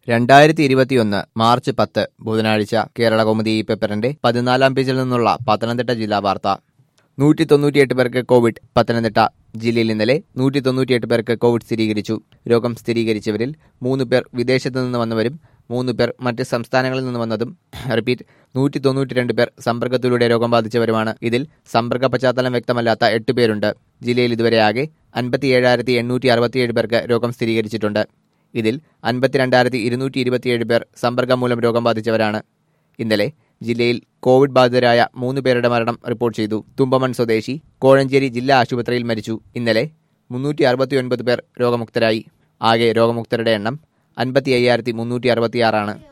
രണ്ടായിരത്തി ഇരുപത്തിയൊന്ന് മാർച്ച് പത്ത് ബുധനാഴ്ച കേരള കൗമുദി ഈ പേപ്പറിന്റെ പതിനാലാം പേജിൽ നിന്നുള്ള പത്തനംതിട്ട ജില്ലാ വാർത്ത നൂറ്റി തൊണ്ണൂറ്റിയെട്ട് പേർക്ക് കോവിഡ് പത്തനംതിട്ട ജില്ലയിൽ ഇന്നലെ നൂറ്റി തൊണ്ണൂറ്റിയെട്ട് പേർക്ക് കോവിഡ് സ്ഥിരീകരിച്ചു രോഗം സ്ഥിരീകരിച്ചവരിൽ മൂന്ന് പേർ വിദേശത്തു നിന്ന് വന്നവരും മൂന്ന് പേർ മറ്റ് സംസ്ഥാനങ്ങളിൽ നിന്ന് വന്നതും റിപ്പീറ്റ് നൂറ്റി തൊണ്ണൂറ്റിരണ്ട് പേർ സമ്പർക്കത്തിലൂടെ രോഗം ബാധിച്ചവരുമാണ് ഇതിൽ സമ്പർക്ക പശ്ചാത്തലം വ്യക്തമല്ലാത്ത എട്ട് പേരുണ്ട് ജില്ലയിൽ ഇതുവരെ ആകെ അൻപത്തി ഏഴായിരത്തി എണ്ണൂറ്റി അറുപത്തിയേഴ് പേർക്ക് രോഗം സ്ഥിരീകരിച്ചിട്ടുണ്ട് ഇതിൽ അൻപത്തിരണ്ടായിരത്തി ഇരുന്നൂറ്റി ഇരുപത്തിയേഴ് പേർ സമ്പർക്കം മൂലം രോഗം ബാധിച്ചവരാണ് ഇന്നലെ ജില്ലയിൽ കോവിഡ് ബാധിതരായ മൂന്ന് പേരുടെ മരണം റിപ്പോർട്ട് ചെയ്തു തുമ്പമൺ സ്വദേശി കോഴഞ്ചേരി ജില്ലാ ആശുപത്രിയിൽ മരിച്ചു ഇന്നലെ മുന്നൂറ്റി അറുപത്തിയൊൻപത് പേർ രോഗമുക്തരായി ആകെ രോഗമുക്തരുടെ എണ്ണം അൻപത്തി അയ്യായിരത്തി മുന്നൂറ്റി അറുപത്തിയാറാണ്